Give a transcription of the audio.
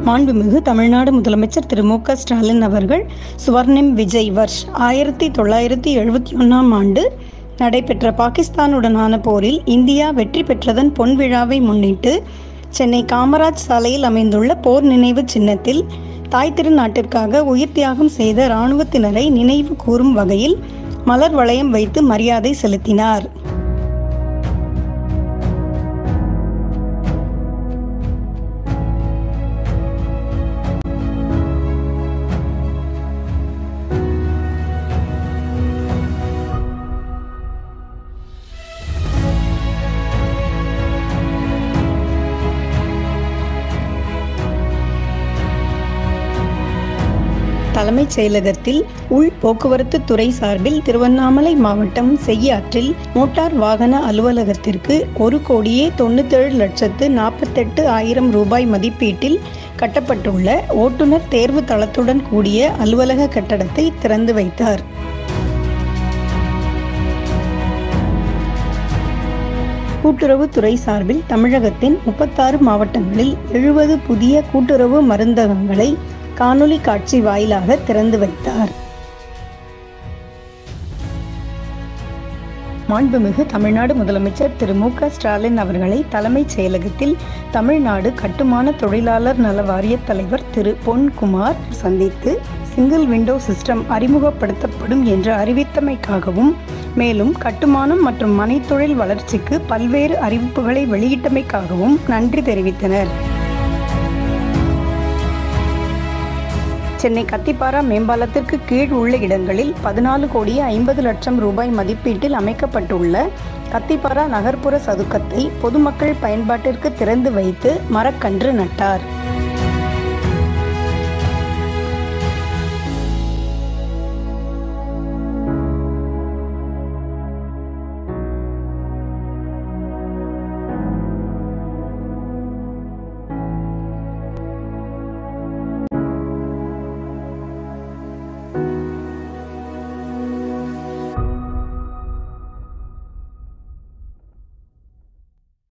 மாண்புமிகு தமிழ்நாடு முதலமைச்சர் திரு மு க ஸ்டாலின் அவர்கள் சுவர்ணிம் விஜய் வர்ஷ் ஆயிரத்தி தொள்ளாயிரத்தி எழுபத்தி ஒன்றாம் ஆண்டு நடைபெற்ற பாகிஸ்தானுடனான போரில் இந்தியா வெற்றி பெற்றதன் பொன் விழாவை முன்னிட்டு சென்னை காமராஜ் சாலையில் அமைந்துள்ள போர் நினைவு சின்னத்தில் தாய் திருநாட்டிற்காக உயிர் தியாகம் செய்த இராணுவத்தினரை நினைவு கூறும் வகையில் மலர் வளையம் வைத்து மரியாதை செலுத்தினார் தலைமைச் செயலகத்தில் உள் போக்குவரத்து துறை சார்பில் திருவண்ணாமலை மாவட்டம் செய்யாற்றில் மோட்டார் வாகன அலுவலகத்திற்கு ஒரு கோடியே தொண்ணூத்தேழு லட்சத்து நாற்பத்தெட்டு ஆயிரம் ரூபாய் மதிப்பீட்டில் கட்டப்பட்டுள்ள ஓட்டுநர் தேர்வு தளத்துடன் கூடிய அலுவலக கட்டடத்தை திறந்து வைத்தார் கூட்டுறவுத்துறை சார்பில் தமிழகத்தின் முப்பத்தாறு மாவட்டங்களில் எழுபது புதிய கூட்டுறவு மருந்தகங்களை காணொலி காட்சி வாயிலாக திறந்து வைத்தார் மாண்புமிகு தமிழ்நாடு முதலமைச்சர் திரு மு க ஸ்டாலின் அவர்களை தலைமைச் செயலகத்தில் தமிழ்நாடு கட்டுமான தொழிலாளர் நல வாரிய தலைவர் திரு பொன்குமார் சந்தித்து சிங்கிள் விண்டோ சிஸ்டம் அறிமுகப்படுத்தப்படும் என்று அறிவித்தமைக்காகவும் மேலும் கட்டுமானம் மற்றும் மனைத்தொழில் வளர்ச்சிக்கு பல்வேறு அறிவிப்புகளை வெளியிட்டமைக்காகவும் நன்றி தெரிவித்தனர் சென்னை கத்திப்பாரா மேம்பாலத்திற்கு கீழ் உள்ள இடங்களில் பதினாலு கோடியே ஐம்பது லட்சம் ரூபாய் மதிப்பீட்டில் அமைக்கப்பட்டுள்ள கத்திப்பாரா நகர்ப்புற சதுக்கத்தை பொதுமக்கள் பயன்பாட்டிற்கு திறந்து வைத்து மரக்கன்று நட்டார்